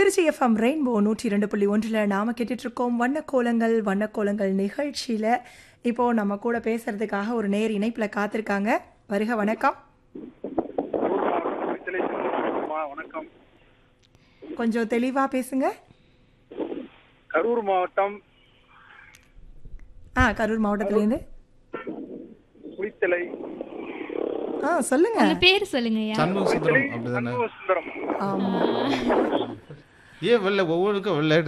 Trichy FM rainbow நூற்றி இரண்டு புள்ளி ஒன்றில் நாம் கேட்டுட்ருக்கோம் வண்ணக்கோலங்கள் வண்ணக்கோலங்கள் நிகழ்ச்சியில் இப்போது நம்ம கூட பேசுறதுக்காக ஒரு நேர் இணைப்பில் காத்திருக்காங்க வருக வணக்கம் வணக்கம் கொஞ்சம் தெளிவாக பேசுங்க கரூர் மாவட்டம் ஆ கரூர் மாவட்டத்துலேருந்து குளித்தலை ஆ சொல்லுங்க உங்க பேர் சொல்லுங்கய்யா சண்முக சுந்தரம் அப்படிதானே சுந்தரம் ஆமாம் ஏன் வெளில ஒவ்வொருக்கும் வெளில